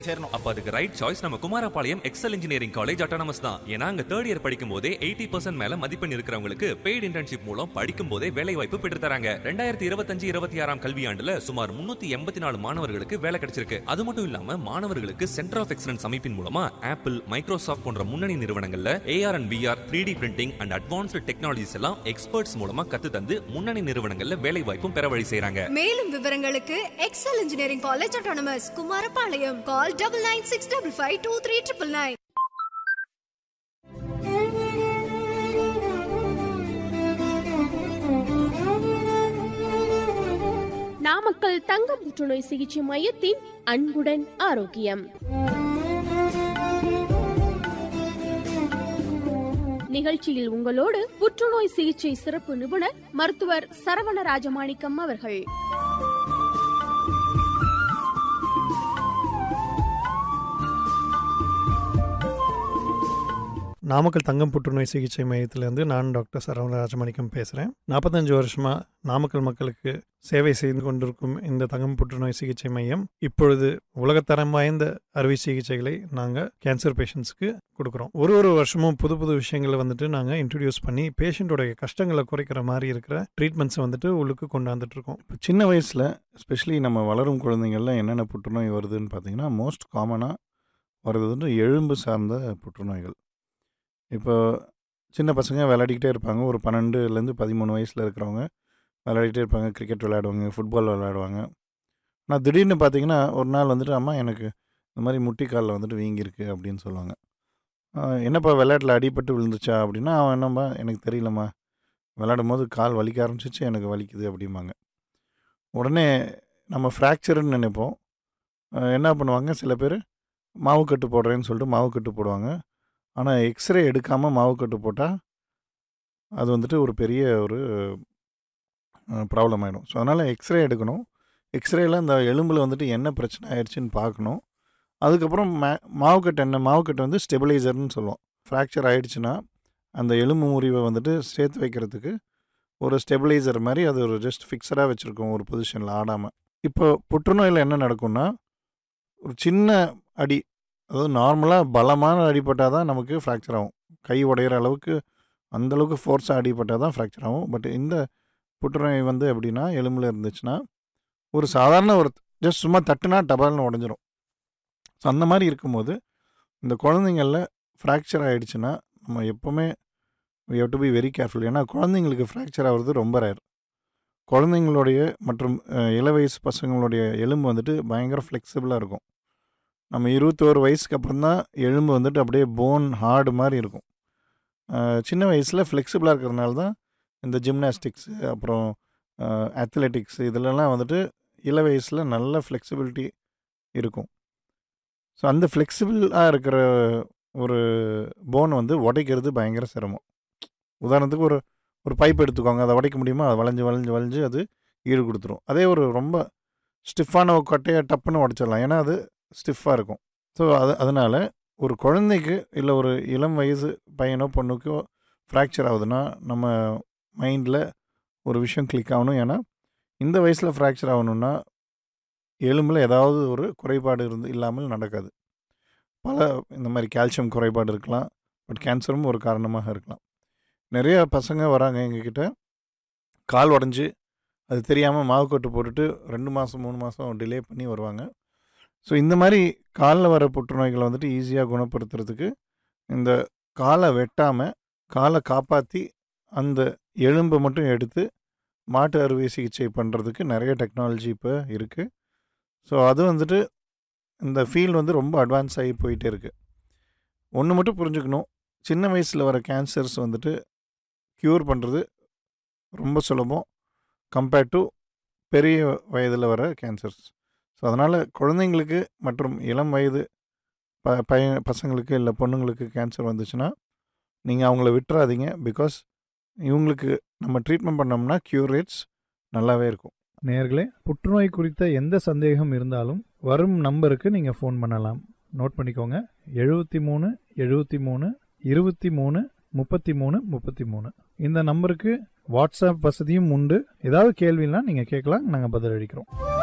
சேரணும் அப்ப அதுக்கு ரைட் சாய்ஸ் நம்ம Kumarapalayam Excel engineering college autonomous தான் ஏன்னா அங்க தேர்ட் இயர் படிக்கும் போதே எயிட்டி பர்சன்ட் மேல மதிப்பெண் இருக்கிறவங்களுக்கு பெய்டு இன்டர்ன்ஷிப் மூலம் படிக்கும் போதே வேலை வாய்ப்பு பெற்று தராங்க ரெண்டாயிரத்தி இருபத்தஞ்சு இருபத்தி ஆறாம் கல்வியாண்டுல சுமார் முன்னூத்தி எண்பத்தி நாலு மாணவர்களுக்கு வேலை கிடைச்சிருக்கு அது மட்டும் இல்லாம மாணவர்களுக்கு சென்டர் ஆஃப் எக்ஸலன்ஸ் அமைப்பின் மூலமா ஆப்பிள் மைக்ரோசாஃப்ட் போன்ற முன்னணி நிறுவனங்கள்ல AR and VR three D printing and advanced technologies எல்லாம் எக்ஸ்பர்ட்ஸ் மூலமா கத்து தந்து முன்னணி நிறுவனங்கள்ல வேலை வாய்ப்பும் பெற வழி செய்றாங்க மேலும் விவரங்களுக்கு Excel engineering college autonomous Kumarapalayam call double nine six double five two three triple nine Namakkal தங்க புற்றுநோய் சிகிச்சை மையத்தின் அன்புடன் ஆரோக்கியம் நிகழ்ச்சியில் உங்களோடு புற்றுநோய் சிகிச்சை சிறப்பு நிபுணர் மருத்துவர் சரவண ராஜமாணிக்கம் அவர்கள் நாமக்கல் தங்கம் புற்றுநோய் சிகிச்சை மையத்திலேருந்து நான் டாக்டர் சரவண ராஜமாணிக்கம் பேசுகிறேன் நாற்பத்தஞ்சு வருஷமாக நாமக்கல் மக்களுக்கு சேவை செய்து கொண்டிருக்கும் இந்த தங்கம் புற்றுநோய் சிகிச்சை மையம் இப்பொழுது உலகத்தரம் வாய்ந்த அறுவை சிகிச்சைகளை நாங்கள் கேன்சர் பேஷண்ட்ஸ்க்கு கொடுக்குறோம் ஒரு ஒரு வருஷமும் புது புது விஷயங்களை வந்துட்டு நாங்கள் இன்ட்ரடியூஸ் பண்ணி பேஷண்ட்டோடைய கஷ்டங்களை குறைக்கிற மாதிரி இருக்கிற ட்ரீட்மெண்ட்ஸை வந்துட்டு உள்ளுக்கு கொண்டாந்துட்டு இருக்கோம் இப்போ சின்ன வயசில் எஸ்பெஷலி நம்ம வளரும் குழந்தைங்கள்ல என்னென்ன புற்றுநோய் வருதுன்னு பார்த்தீங்கன்னா மோஸ்ட் காமனாக வர்றது வந்து எலும்பு சார்ந்த புற்றுநோய்கள் இப்போ சின்ன பசங்க விளையாடிக்கிட்டே இருப்பாங்க ஒரு பன்னெண்டுலேருந்து பதிமூணு வயசில் இருக்கிறவங்க விளையாடிக்கிட்டே இருப்பாங்க கிரிக்கெட் விளையாடுவாங்க ஃபுட்பால் விளையாடுவாங்க ஆனால் திடீர்னு பார்த்தீங்கன்னா ஒரு நாள் வந்துட்டு அம்மா எனக்கு இந்த மாதிரி முட்டிக்காலில் வந்துட்டு வீங்கியிருக்கு அப்படின்னு சொல்லுவாங்க "ஆஹ், என்னப்பா விளையாட்டில் அடிபட்டு விழுந்துச்சா அப்படின்னா அவன் என்னம்மா எனக்கு தெரியலம்மா விளையாடும் போது கால் வலிக்க ஆரம்பிச்சிச்சு எனக்கு வலிக்குது அப்படிம்பாங்க உடனே நம்ம ஃப்ராக்சர்னு நினைப்போம் அஹ் என்ன பண்ணுவாங்க சில பேர் மாவு கட்டு போடுறேன்னு சொல்லிட்டு மாவு கட்டு போடுவாங்க ஆனால் எக்ஸ்ரே எடுக்காமல் மாவு கட்டு போட்டால் அது வந்துட்டு ஒரு பெரிய ஒரு ப்ராப்ளம் ஆகிடும் ஸோ அதனால் எக்ஸ்ரே எடுக்கணும் எக்ஸ்ரேல அந்த எலும்பில் வந்துட்டு என்ன பிரச்சனை ஆயிடுச்சுன்னு பார்க்கணும் அதுக்கப்புறம் மா மாவுக்கட்டு என்ன மாவுக்கட்டு வந்து ஸ்டெபிளைசர்னு சொல்லுவோம் ஃப்ராக்சர் ஆயிடுச்சுன்னா அந்த எலும்பு முறிவை வந்துட்டு சேர்த்து வைக்கிறதுக்கு ஒரு ஸ்டெபிளைசர் மாதிரி அது ஒரு ஜஸ்ட் ஃபிக்ஸடாக வச்சுருக்கோம் ஒரு பொசிஷனில் ஆடாமல் இப்போ புற்றுநோயில் என்ன நடக்கும்னா ஒரு சின்ன அடி அதாவது நார்மலாக பலமான அடிபட்டால் தான் நமக்கு ஃப்ராக்சர் ஆகும் கை உடையிற அளவுக்கு அந்த அளவுக்கு ஃபோர்ஸாக அடிபட்டால் தான் ஃப்ராக்சர் ஆகும் பட் இந்த புற்றுநோய் வந்து எப்படின்னா எலும்பில் இருந்துச்சுன்னா ஒரு சாதாரண ஒரு ஜஸ்ட் சும்மா தட்டுனா டபால்னு உடஞ்சிரும் ஸோ அந்த மாதிரி இருக்கும்போது இந்த குழந்தைங்களில் ஃப்ராக்சர் ஆகிடுச்சுன்னா நம்ம எப்போவுமே we have to be very careful ஏன்னா குழந்தைங்களுக்கு ஃப்ராக்சர் ஆகிறது ரொம்ப ரேர் குழந்தைங்களுடைய மற்றும் அஹ், இள வயசு பசங்களுடைய எலும்பு வந்துட்டு பயங்கர ஃப்ளெக்சிபிளாக இருக்கும் நம்ம இருபத்தோரு வயசுக்கு அப்புறம் தான் எலும்பு வந்துட்டு அப்படியே போன் ஹார்டு மாதிரி இருக்கும் அஹ், சின்ன வயசில் ஃப்ளெக்சிபிளாக இருக்கிறதுனால தான் இந்த ஜிம்னாஸ்டிக்ஸு அப்புறம் அத்லெட்டிக்ஸ் இதிலலாம் வந்துட்டு இள வயசில் நல்ல ஃப்ளெக்சிபிலிட்டி இருக்கும் ஸோ அந்த ஃப்ளெக்சிபிளாக இருக்கிற ஒரு போன் வந்து உடைக்கிறது பயங்கர சிரமம் உதாரணத்துக்கு ஒரு ஒரு பைப் எடுத்துக்கோங்க அதை உடைக்க முடியுமா அது வளைஞ்சு வளைஞ்சு வளைஞ்சு அது ஈடு கொடுத்துரும் அதே ஒரு ரொம்ப ஸ்டிஃபான ஒரு கொட்டையை டப்புன்னு உடச்சிடலாம் ஏன்னா அது ஸ்டிஃபாக இருக்கும் ஸோ அது அதனால் ஒரு குழந்தைக்கு இல்லை ஒரு இளம் வயசு பையனோ பொண்ணுக்கோ ஃப்ராக்சர் ஆகுதுன்னா நம்ம மைண்டில் ஒரு விஷயம் கிளிக் ஆகணும் ஏன்னா இந்த வயசில் ஃப்ராக்சர் ஆகணும்னா எலும்பில் ஏதாவது ஒரு குறைபாடு இருந்து இல்லாமல் நடக்காது பல இந்த மாதிரி கால்சியம் குறைபாடு இருக்கலாம் பட் கேன்சரும் ஒரு காரணமாக இருக்கலாம் நிறைய பசங்க வராங்க எங்ககிட்ட கால் உடஞ்சி அது தெரியாமல் மாவு கொட்டு போட்டுட்டு ரெண்டு மாதம் மூணு மாதம் டிலே பண்ணி வருவாங்க ஸோ இந்த மாதிரி காலில் வர புற்றுநோய்களை வந்துட்டு ஈஸியாக குணப்படுத்துறதுக்கு இந்த காலை வெட்டாமல் காலை காப்பாற்றி அந்த எலும்பை மட்டும் எடுத்து மாட்டு அறுவை சிகிச்சை பண்ணுறதுக்கு நிறைய டெக்னாலஜி இப்போ இருக்குது ஸோ அது வந்துட்டு இந்த ஃபீல்டு வந்து ரொம்ப அட்வான்ஸ் ஆகி போயிட்டே இருக்குது ஒன்று மட்டும் புரிஞ்சுக்கணும் சின்ன வயசில் வர கேன்சர்ஸ் வந்துட்டு க்யூர் பண்ணுறது ரொம்ப சுலபம் கம்பேர்ட் டு பெரிய வயதில் வர கேன்சர்ஸ் ஸோ அதனால் குழந்தைங்களுக்கு மற்றும் இளம் வயது ப பைய பசங்களுக்கு இல்லை பொண்ணுங்களுக்கு கேன்சர் வந்துச்சுன்னா நீங்கள் அவங்கள விட்டுறாதீங்க பிகாஸ் இவங்களுக்கு நம்ம ட்ரீட்மெண்ட் பண்ணோம்னா க்யூர் ரேட்ஸ் நல்லாவே இருக்கும் நேர்களே புற்றுநோய் குறித்த எந்த சந்தேகம் இருந்தாலும் வரும் நம்பருக்கு நீங்கள் ஃபோன் பண்ணலாம் நோட் பண்ணிக்கோங்க எழுபத்தி மூணு எழுபத்தி மூணு இருபத்தி மூணு முப்பத்தி மூணு முப்பத்தி மூணு இந்த நம்பருக்கு வாட்ஸ்அப் வசதியும் உண்டு ஏதாவது கேள்வினா நீங்கள் கேட்கலாம் நாங்கள் பதிலளிக்கிறோம்